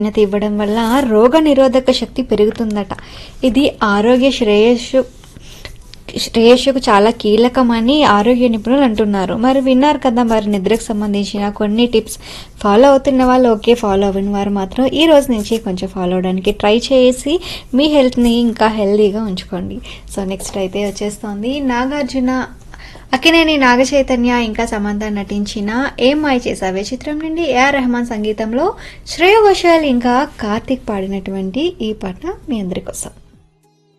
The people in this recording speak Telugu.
ప్రాధాన్యత ఇవ్వడం వల్ల రోగ నిరోధక శక్తి పెరుగుతుందట ఇది ఆరోగ్య శ్రేయస్సు శ్రేయస్సుకు చాలా కీలకమని ఆరోగ్య నిపుణులు అంటున్నారు మరి విన్నారు కదా మరి నిద్రకు సంబంధించిన కొన్ని టిప్స్ ఫాలో అవుతున్న వాళ్ళు ఓకే ఫాలో అవ్వని వారు మాత్రం ఈ రోజు నుంచి కొంచెం ఫాలో అవడానికి ట్రై చేసి మీ హెల్త్ని ఇంకా హెల్తీగా ఉంచుకోండి సో నెక్స్ట్ అయితే వచ్చేస్తోంది నాగార్జున అక్కినేని నాగ చైతన్య ఇంకా సమంత నటించిన ఏం మాయ చేసావే చిత్రం నుండి ఏఆర్ రెహమాన్ సంగీతంలో శ్రేయ ఘోషాల్ ఇంకా కార్తిక్ పాడినటువంటి ఈ పాట మీ అందరి కోసం